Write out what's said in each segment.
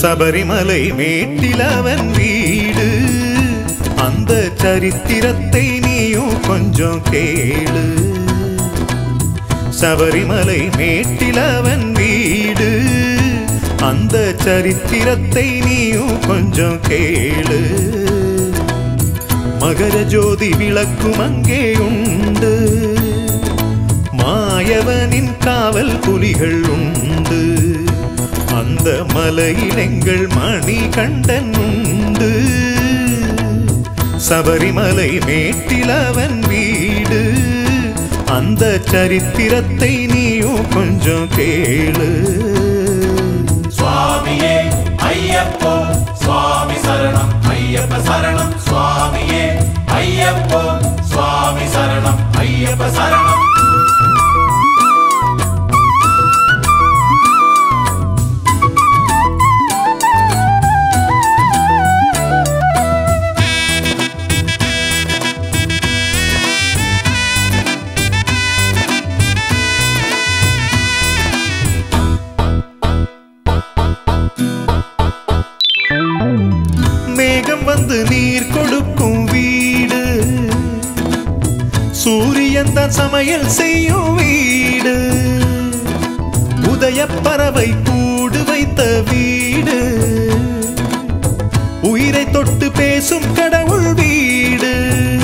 சபரிமலை மேட்டில் அவன் வீடு அந்த சரித்திரத்தை நீயும் கொஞ்சம் கேளு சபரிமலை மேட்டில் அவன் வீடு அந்த சரித்திரத்தை நீயும் கொஞ்சம் கேளு மகர ஜோதி விளக்கும் அங்கே உண்டு மாயவனின் காவல் புலிகள் உண்டு அந்த மலையில் எங்கள் மணி கண்டன் உண்டு சபரிமலை மேட்டில் அவன் வீடு அந்த சரித்திரத்தை நீயும் கொஞ்சம் கேளு சுவாமியே ஐயப்போ சுவாமி சரணம் ஐயப்ப சரணம் சுவாமியே ஐயப்போ சுவாமி சரணம் ஐயப்ப சரணம் மேகம் வந்து நீர் கொடுக்கும் வீடு சூரியன் தான் சமையல் செய்யும் வீடு உதய பறவை கூடு வைத்த வீடு உயிரை தொட்டு பேசும் கடவுள் வீடு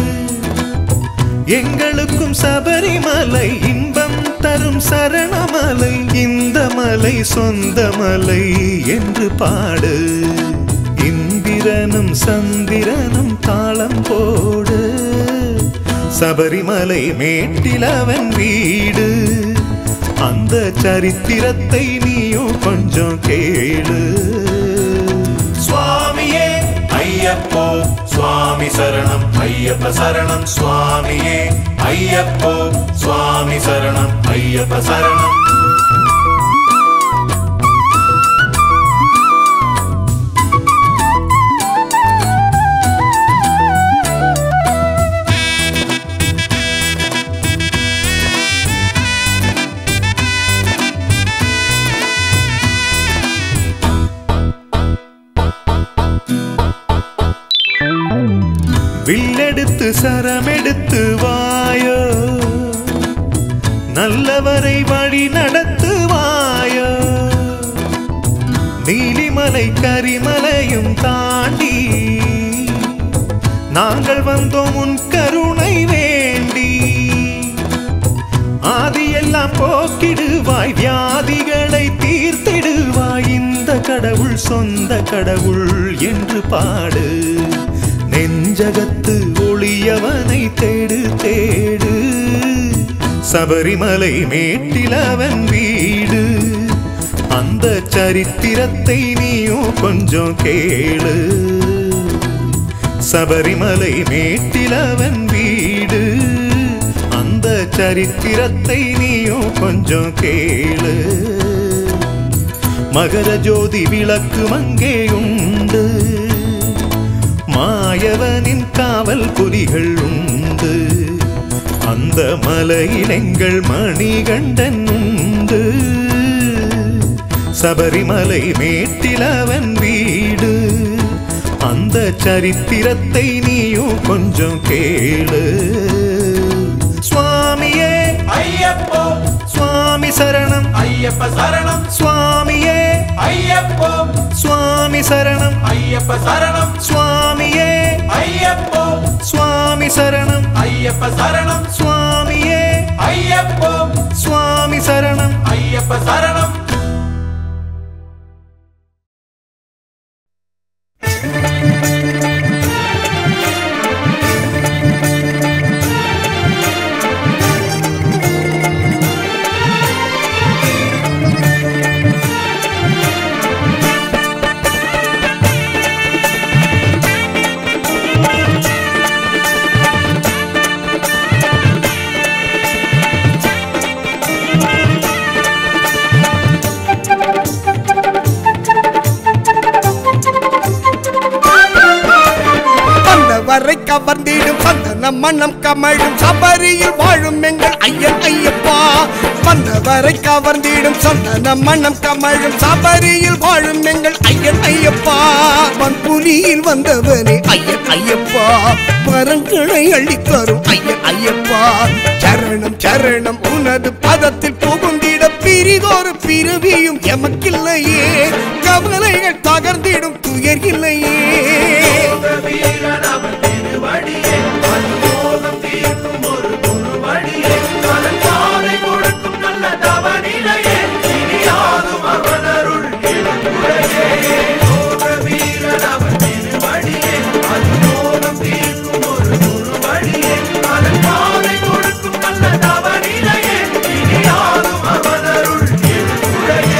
எங்களுக்கும் சபரிமலை இன்பம் தரும் சரணமலை இந்த மலை சொந்த மலை என்று பாடு இந்திரனும் சந்திரனும் தாளம் போடு சபரிமலை மேட்டில் அவன் வீடு அந்த சரித்திரத்தை நீயும் கொஞ்சம் கேளு சுவாமியே ஐயப்போ சுவாமி சரணம் ஐயப்ப சரணம் சுவாமியே ஐயப்போ சுவாமி சரணம் ஐயப்ப சரணம் வில்லெடுத்து சரமெடுத்து வாயோ நல்லவரை வழி நடத்துவாயோ நீலிமலை கரிமலையும் தாண்டி நாங்கள் வந்தோம் உன் கருணை வேண்டி ஆதியெல்லாம் போக்கிடுவாய் வியாதிகளை தீர்த்திடுவாய் இந்த கடவுள் சொந்த கடவுள் என்று பாடு நெஞ்சகத்து ஒளியவனை தேடு தேடு சபரிமலை மேட்டில் அவன் வீடு அந்த சரித்திரத்தை நீயும் கொஞ்சம் கேளு சபரிமலை மேட்டில் அவன் வீடு அந்த சரித்திரத்தை நீயும் கொஞ்சம் கேளு மகர ஜோதி விளக்கு அங்கே உண்டு மாயவனின் காவல் புலிகள் உண்டு அந்த மலையில் எங்கள் மணிகண்டன் உண்டு சபரிமலை மேட்டில் அவன் வீடு அந்த சரித்திரத்தை நீயும் கொஞ்சம் கேளு சுவாமியே ஐயப்போ சுவாமி சரணம் ஐயப்ப சரணம் சுவாமியே ஐயப்போ சுவாமி சரணம் ஐயப்ப சரணம் சுவாமியே ஐயப்போ சுவாமி சரணம் ஐயப்ப சரணம் சுவாமியே ஐயப்போ சுவாமி சரணம் ஐயப்ப சரணம் வரை கவர்ந்திடும் சந்தன மனம் கமழும் சபரியில் வாழும் எங்கள் ஐயன் ஐயப்பா வந்தவரை கவர்ந்திடும் சந்தன மண்ணம் கமழும் சபரியில் வாழும் எங்கள் ஐயன் ஐயப்பா பன்புலியில் வந்தவனே ஐயன் ஐயப்பா வரங்களை அள்ளித்தரும் ஐயன் ஐயப்பா சரணம் சரணம் உனது பதத்தில் புகுந்திட பிரிதொரு பிறவியும் எமக்கில்லையே கவலைகள் தகர்ந்திடும் துயர் இல்லையே வீரன் அவன் திருவடியே அனுமோகம் தீர்க்கும் ஒரு குருவடியே அதன் பாதை கொடுக்கும் நல்ல தவநிலையே இனியாதும் அவன் அருள் இருந்துரையே யோக வீரன் அவன் திருவடியே அனுமோகம் தீர்க்கும் ஒரு குருவடியே அதன் பாதை கொடுக்கும் நல்ல தவநிலையே இனியாதும் அவன் அருள் இருந்துரையே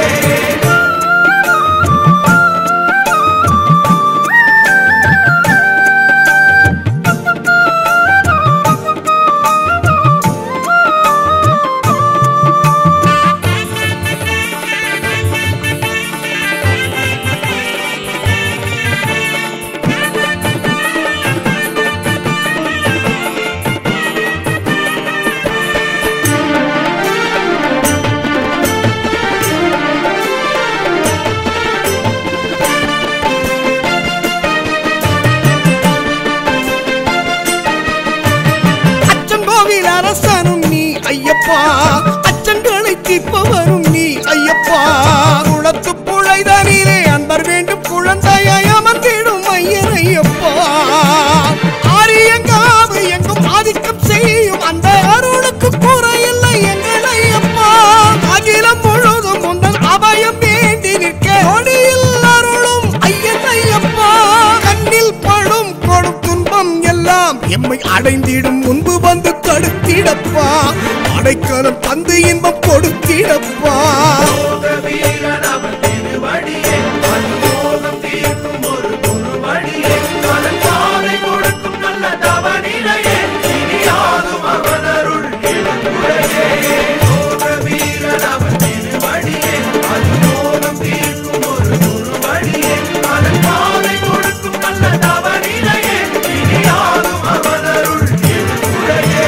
அச்சங்கோவில் அரசனும் நீ ஐயப்பா அச்சங்களை தீர்ப்பவரும் நீ ஐயப்பா குளத்து புழைதனிலே அன்பர் வேண்டும் குழந்தையாய் அமர்ந்திடும் ஐயன் ஐயப்பா ஆரியங்காவு எங்கும் ஆதிக்கம் செய்யும் அந்த அருளுக்கு குறையில்லை எங்கள் ஐயப்பா அகிலம் முழுதும் உந்தன் அபயம் வேண்டி நிற்க ஒளியில் அருளும் ஐயன் ஐயப்பா கண்ணில் படும் கொடும் துன்பம் எல்லாம் எம்மை அடைந்திடும் முன்பு வந்து தடுத்திடப்பா அடைக்கலம் தந்து இன்பம் கொடுத்திடப்பா யோக வீரன் அவன் திருவடியே அனுமோகம் தீர்க்கும் ஒரு குருவடியே அதன் பாதை கொடுக்கும் நல்ல தவநிலையே இனியாதும் அவன் அருள் இருந்துரையே யோக வீரன் அவன் திருவடியே அனுமோகம் தீர்க்கும் ஒரு குருவடியே அதன் பாதை கொடுக்கும் நல்ல தவநிலையே இனியாதும் அவன் அருள் இருந்துரையே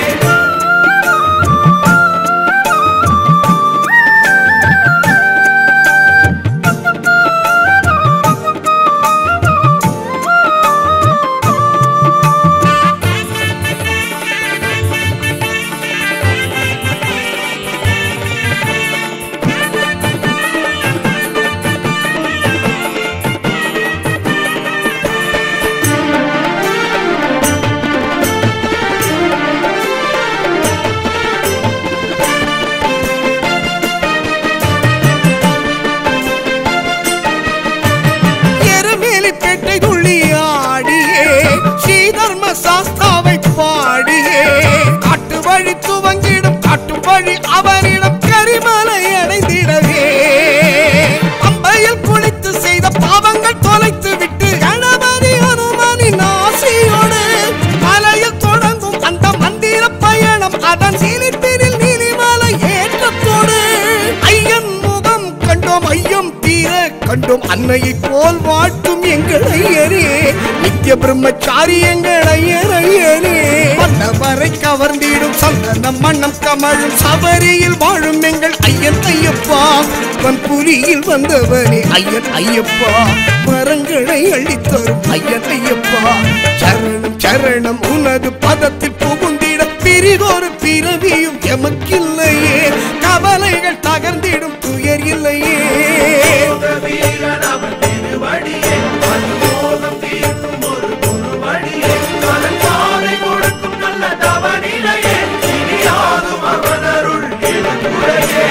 எருமேலி பேட்டை துள்ளி ஆடியே ஸ்ரீதர்ம சாஸ்தாவை பாடியே காட்டு வழி துவங்கிடும் காட்டு வழி அவனிடம் கரிமலை அடைந்திடவே அம்பையில் குளித்து செய்த பாவங்கள் தொலைத்து விட்டு கணபதி அனுமனின் ஆசையோடு மலையில் தொடங்கும் அந்த மந்திர பயணம் அதன் சீலிப்பினில் நீலிமலை ஏற்றத்தோடு ஐயன் முகம் கண்டோம் ஐயம் தீர கண்டோம் அன்னையை போல் வாட்டும் எங்கள் ஐயரே நித்திய பிரம்மச்சாரி எங்கள் ஐயர் ஐயரே வந்தவரை கவர்ந்திடும் சந்தனம் மண்ணம் கமழும் சபரியில் வாழும் எங்கள் ஐயன் ஐயப்பா புலியில் வந்தவனே ஐயன் ஐயப்பா மரங்களை அள்ளித்தரும் ஐயன் ஐயப்பா சரணம் சரணம் உனது பதத்தில் புகுந்திட பிரிதொரு பிறவியும் எமக்கில்லையே கவலைகள் தகர்ந்திடும் துயர் இல்லையே வீரன் அவன் திருவடியே அனுமோகம் தீர்க்கும் ஒரு குருவடியே அதன் பாதை கொடுக்கும் நல்ல தவநிலையே இனியாதும் அவன் அருள் இருந்துரையே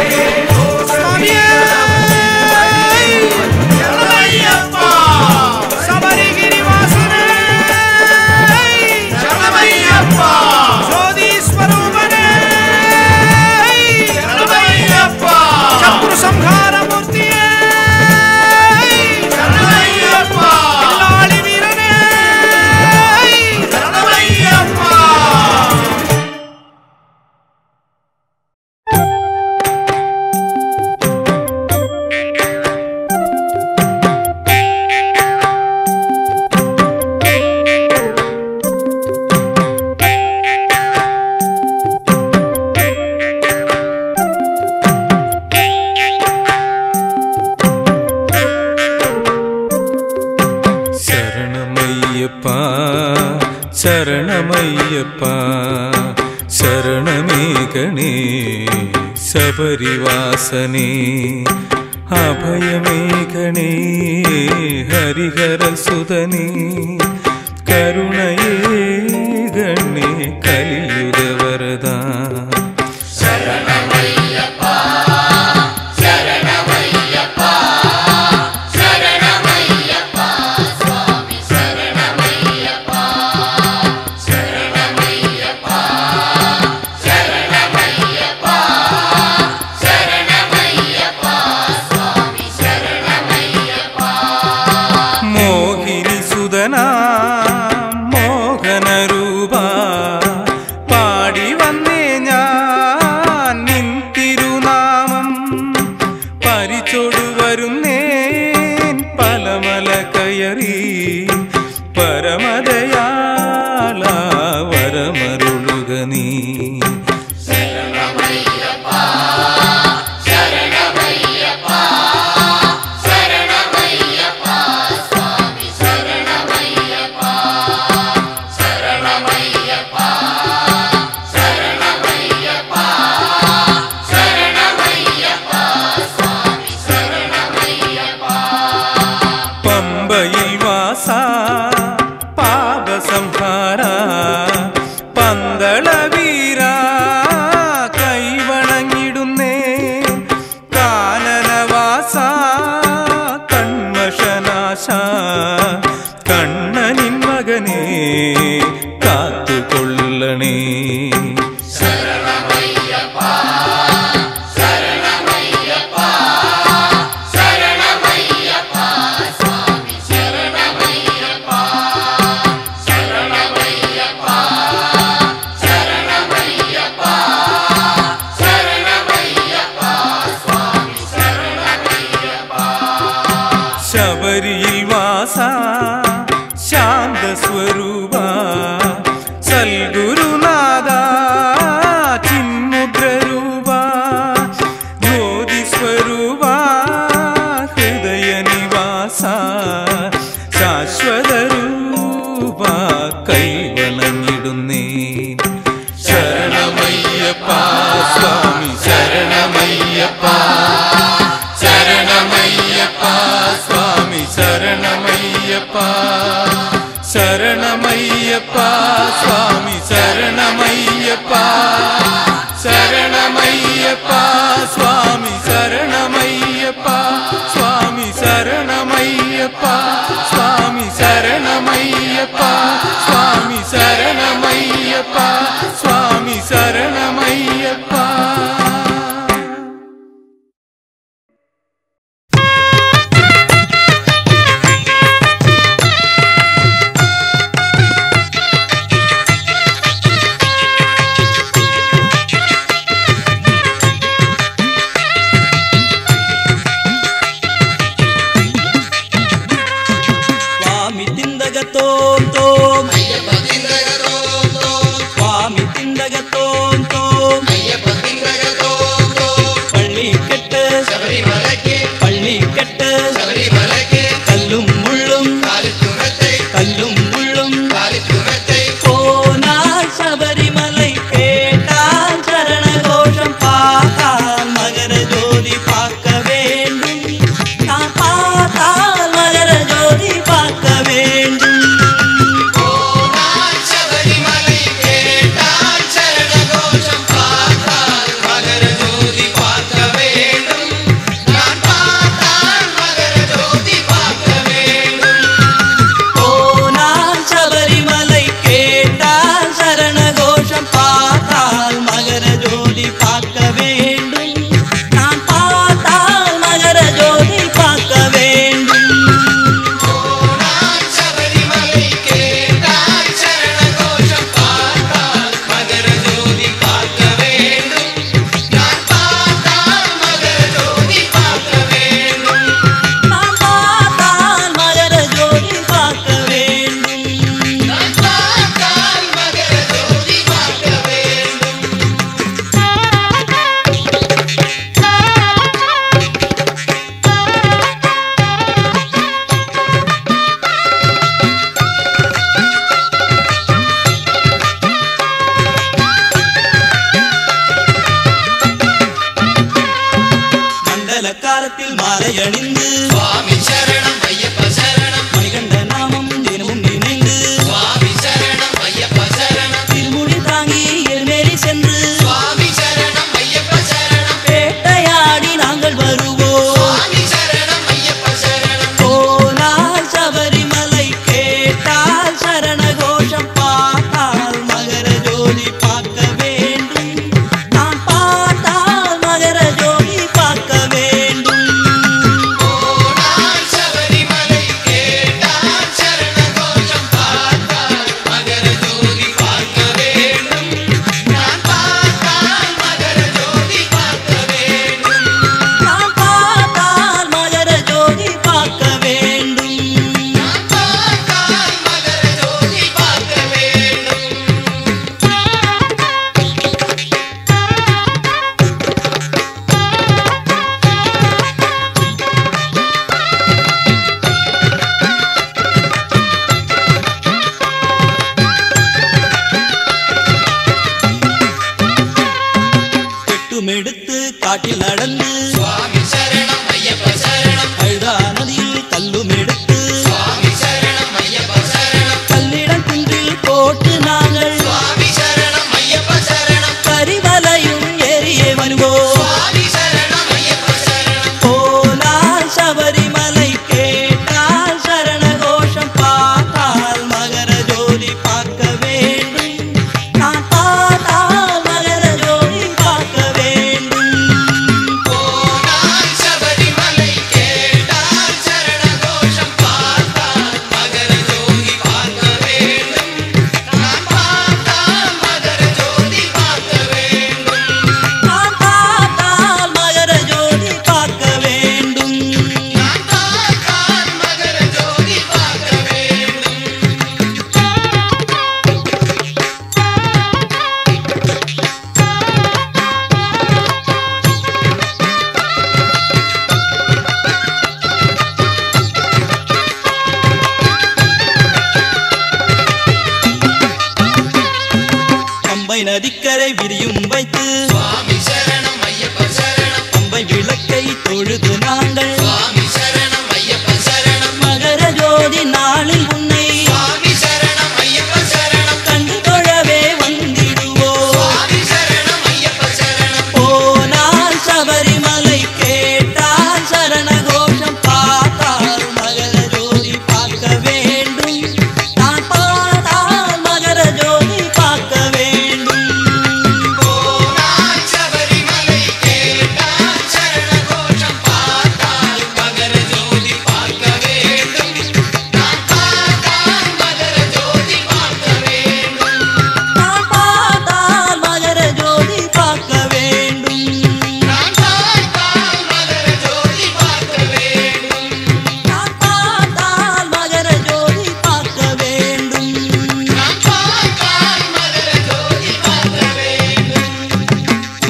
சரணமையப்பா ஐயப்பா சரணமே கணே சபரிவாசனே அபயமே கணே ஹரிஹர சுதனே கருணையே கண்ணே கலியுக வரதா மோகினி சுதனா മോഹന രൂപ പാടി വന്നേ ഞാൻ നിൻ തിരുനാമം പരിച്ചോടു വരുന്നേൻ പലമല കയറി പരമദയാള വരമരുളുക നീ പമ്പയിൽ വാസ പാപസംഹാര പന്തള വീര കൈവണങ്ങിടുന്നേ കാനനവാസ കൺമഷനാശ കണ്ണനിൻ മകനേ കാത്തുകൊള്ളണേ ശബരിയിൽ വാസ ശാന്തസ്വരൂപ സൽഗുരുനാഥ ചിന്മുദ്രരൂപ ജ്യോതിസ്വരൂപ ഹൃദയ നിവാസ ശാശ്വത രൂപ കൈവണങ്ങിടുന്നേ ശരണമയ്യപ്പ സ്വാമി ശരണമയ്യപ്പ ശരണമയ്യപ്പ സ്വാമി ശരണമയ്യപ്പ ശരണമയ്യപ്പ സ്വാമി ശരണമയ്യപ്പ ശരണമയ്യപ്പ സ്വാമി ശരണമയ്യപ്പ സ്വാമി ശരണമയ്യപ്പ സ്വാമി ശരണമയ്യപ്പ സ്വാമി ശരണമയ്യപ്പ സ്വാമി ശരണമയ്യപ്പ பாதத்தில் மாலை அணிந்து சுவாமி சரணம் ஐயப்ப சரணம் மணிகண்ட நாமம் தினமும் நினைந்து சுவாமி சரணம் ஐயப்ப சரணம் திருமுடி தாங்கி எருமேறி சென்று சுவாமி சரணம் ஐயப்ப சரணம் வேட்டையாடி நாங்கள் வருவோம் சுவாமி சரணம் ஐயப்ப சரணம் போனால் சபரிமலை கேட்டால் சரண கோஷம் பார்த்தால் மகர ஜோதி பார்க்க வேண்டும் நான் பார்த்தால் மகர ஜோதி பார்க்க வேண்டும் போனால் சபரிமலை கேட்டால் சரண கோஷம் பார்த்தால் மகர ஜோதி பார்க்க வேண்டும் நான் பார்த்தால் மகர ஜோதி பார்க்க வேண்டும் நான் பார்த்தால் மகர ஜோதி பார்க்க வேண்டும் நான் பார்த்தால் மகர ஜோதி பார்க்க வேண்டும் கெட்டும் எடுத்து காட்டில் நடந்து சுவாமி சரணம் ஐயப்ப சரணம் அழுதா நதியில் கல்லும் எடுத்து சுவாமி சரணம் ஐயப்ப சரணம் கல்லிடம் குன்றில் போட்டு நாங்கள் சுவாமி சரணம் ஐயப்ப சரணம் கரிவலையும் ஏறியே வருவோம் சுவாமி சரணம் ஐயப்ப சரணம் போனால் சபரிமலை கேட்டால் சரண கோஷம் பார்த்தால் மகர ஜோதி பார்க்க வேண்டும் நான் பார்த்தால் மகர ஜோதி பார்க்க வேண்டும் போனால் சபரிமலை கேட்டால் சரண கோஷம் பார்த்தால் மகர ஜோதி பார்க்க வேண்டும் நான் பார்த்தால் மகர ஜோதி பார்க்க வேண்டும் நான் பார்த்தால் மகர ஜோதி பார்க்க வேண்டும் நான் பார்த்தால் மகர ஜோதி பார்க்க வேண்டும் பம்பை நதிக்கரை விரியும் வைத்து சுவாமி சரணம் ஐயப்ப சரணம் பம்பை விளக்கை தொழுது நாங்கள் சுவாமி சரணம் ஐயப்ப சரணம் மகர ஜோதி நாளில் உன்னை சுவாமி சரணம் ஐயப்ப சரணம் கண்டு தொழவே வந்திடுவோம் சுவாமி சரணம் ஐயப்ப சரணம் போனால் சபரிமலை கேட்டால் சரண கோஷம் பார்த்தால் மகர ஜோதி பார்க்க வேண்டும் நான் பார்த்தால் மகர ஜோதி பார்க்க வேண்டும் போனால் சபரிமலை கேட்டால் சரண கோஷம் பார்த்தால் மகர ஜோதி பார்க்க வேண்டும் நான் பார்த்தால் மகர ஜோதி பார்க்க வேண்டும் நான் பார்த்தால் மகர ஜோதி பார்க்க வேண்டும் நான் பார்த்தால் மகர ஜோதி பார்க்க வேண்டும் நான் பார்த்தால் மகர ஜோதி பார்க்க வேண்டும் நான் பார்த்தால் மகர ஜோதி பார்க்க வேண்டும்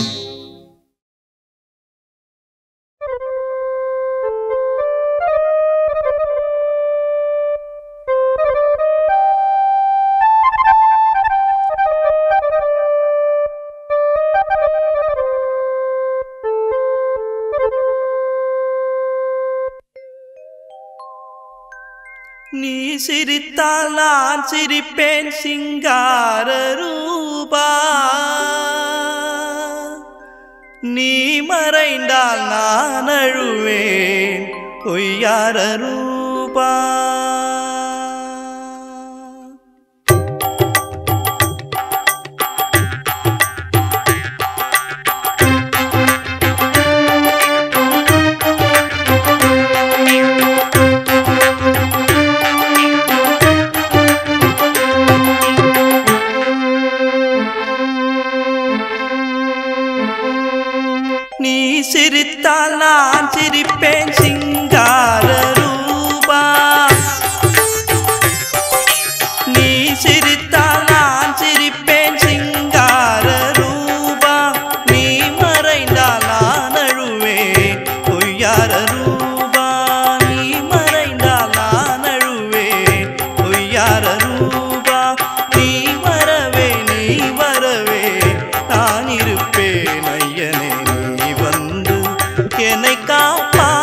நீ சிரித்தால் நான் சிரிப்பேன் சிங்கார ரூபா நீ மறைந்தால் நான் அழுவேன் பொய்யார ரூபா நீ சிரித்தால் நான் சிரிப்பேன் சிங்கார ரூபா நீ சிரித்தால் நான் சிரிப்பேன் சிங்கார ரூபா நீ மறைந்தால் நான் அழுவேன் பொய்யார ரூபா நீ மறைந்தால் நான் அழுவேன் பொய்யார ரூபா நீ வரவே நீ வரவே நான் இருப்பேன் ஐயனே நீ வந்து என்னை காப்பா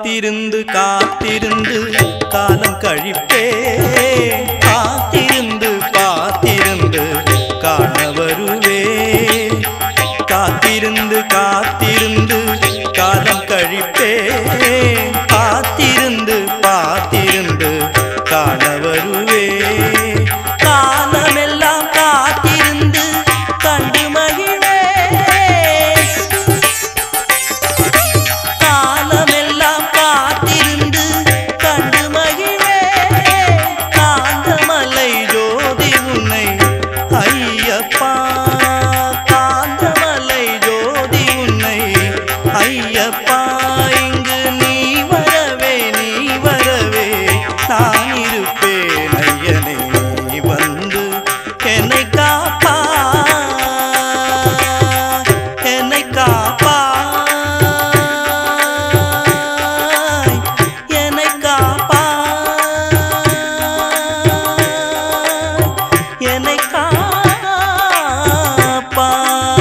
காத்திருந்து காத்திருந்து காலம் கழிப்பே காத்திருந்து காத்திருந்து காண வருவே காத்திருந்து காத்திருந்து காலம் கழிப்பே காத்திருந்து காத்திருந்து காண வருவே காலமெல்லாம் காத்திருந்து கண்டு மகிழ்வே காலமெல்லாம் காத்திருந்து கண்டு மகிழே காந்தமலை ஜோதி உன்னை ஐயப்பா காந்தமலை ஜோதி உன்னை ஐயப்பா இங்கு நீ வரவே நீ வரவே நான் இருப்பேன் ஐயனே நீ வந்து என்னை காப்பா என்னை காப்பா என்னை காப்பா என்னை காப்பா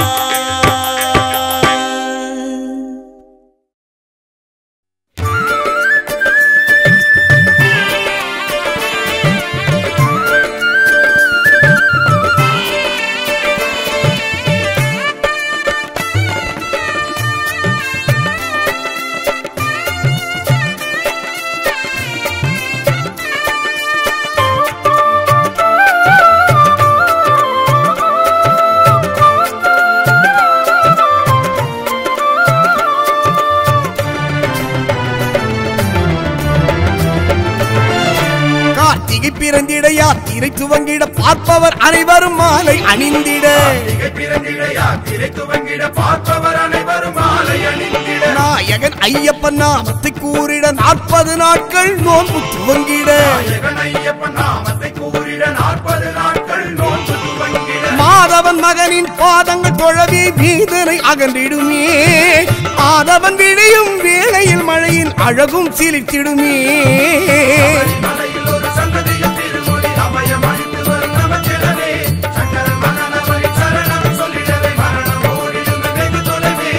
கார்த்திகை பிறந்திட யாத்திரை துவங்கிட பார்ப்பவர் அனைவரும் மாலை அணிந்திட கார்த்திகை பிறந்திட யாத்திரை துவங்கிட பார்ப்பவர் அனைவரும் மாலை அணிந்திட நாயகன் ஐயப்பன் நாமத்தை கூறிட நாற்பது நாட்கள் நோன்பு துவங்கிட நாயகன் ஐயப்பன் நாமத்தை கூறிட நாற்பது நாட்கள் நோன்பு துவங்கிட மாதவன் மகனின் பாதங்கள் தொழவே வீதனை அகன்றிடுமே மாதவன் விழியும் வேளையில் மழையின் அழகும் சிலிர்த்திடுமே மலையில் ஒரு சன்னதியில் திருமொழி அபயம் அளித்து வரும் நமச்சிலனே சங்கர மகனவரி சரணம் சொல்லிடவே மரணம் ஓடிடும் வெகு தொலைவே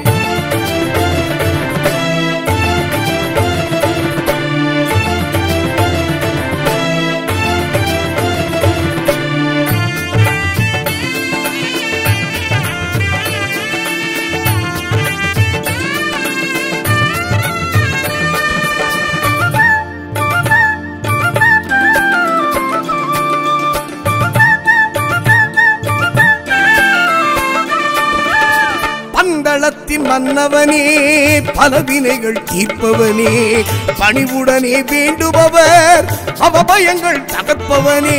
பந்தளத்தின் மன்னவனே பல வினைகள் தீர்ப்பவனே பணிவுடனே வேண்டுபவர் அவபயங்கள் தகர்ப்பவனே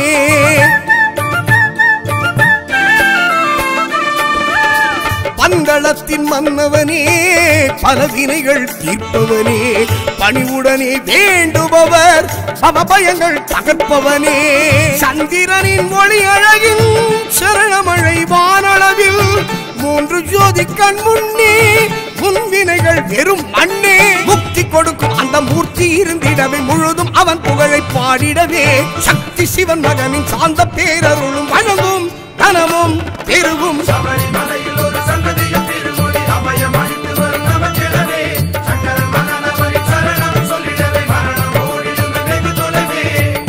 பந்தளத்தின் மன்னவனே பல வினைகள் தீர்ப்பவனே பணிவுடனே வேண்டுபவர் அவபயங்கள் தகர்ப்பவனே சந்திரனின் மொழி அழகில் சரணமழை வானளவில் மூன்று ஜோதி கண் முன்னே முன்வினைகள் வெறும் மண்ணே முக்தி கொடுக்கும் அந்த மூர்த்தி இருந்திடவே முழுதும் அவன் புகழை பாடிடவே சக்தி சிவன் மகனின் சாந்த பேரருளும் வழங்கும் தனமும் பெருகும் சபரிமலையில் ஒரு சன்னதியில் திருமொழி அபயம் அளித்து வரும் நமச்சிலனே சங்கர மகனவரி சரணம் சொல்லிடவே மரணம் ஓடிடும் வெகு தொலைவே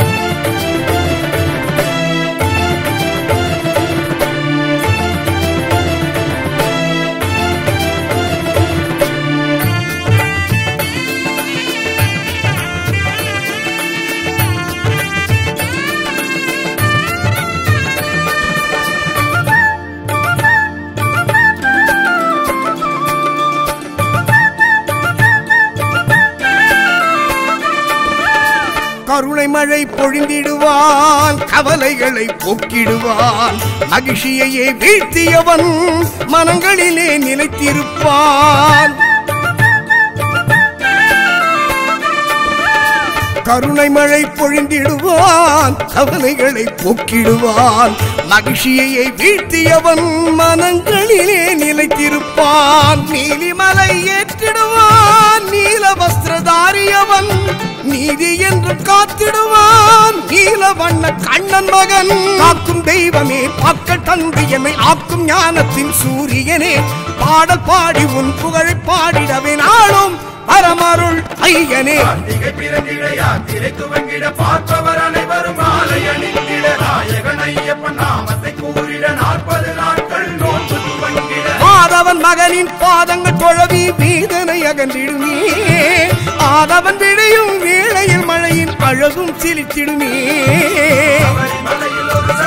கருணை மழை பொழிந்திடுவான் கவலைகளை போக்கிடுவான் மகிழ்ச்சியையே வீழ்த்தியவன் மனங்களிலே நிலைத்திருப்பான் கருணை மழை பொழிந்திடுவான் கவலைகளை போக்கிடுவான் மகிழ்ச்சியையே வீழ்த்தியவன் மனங்களிலே நிலைத்திருப்பான் நீலிமலை ஏற்றிடுவான் நீல வஸ்திரதாரியவன் நீதி என்று காத்திடுவான் நீல வண்ண கண்ணன் மகன் காக்கும் தெய்வமே பாக்கள் தந்து என்னை ஆக்கும் ஞானத்தின் சூரியனே பாடல் பாடி உன் புகழை பாடிடவே நாளும் அறமருள் ஐயனே கார்த்திகை பிறந்திட யாத்திரை துவங்கிட பார்ப்பவர் அனைவரும் மாலை அணிந்திட நாயகன் ஐயப்பன் நாமத்தை கூறிட நாற்பது நாட்கள் நோன்பு துவங்கிட ஆதவன் மகனின் பாதங்கள் தொழவி வீதனை அகன்றிடுமே ஆதவன் விழையும் வேளையில் மழையின் அழகும் சிலித்திடுமே சபரிமலையில் ஒரு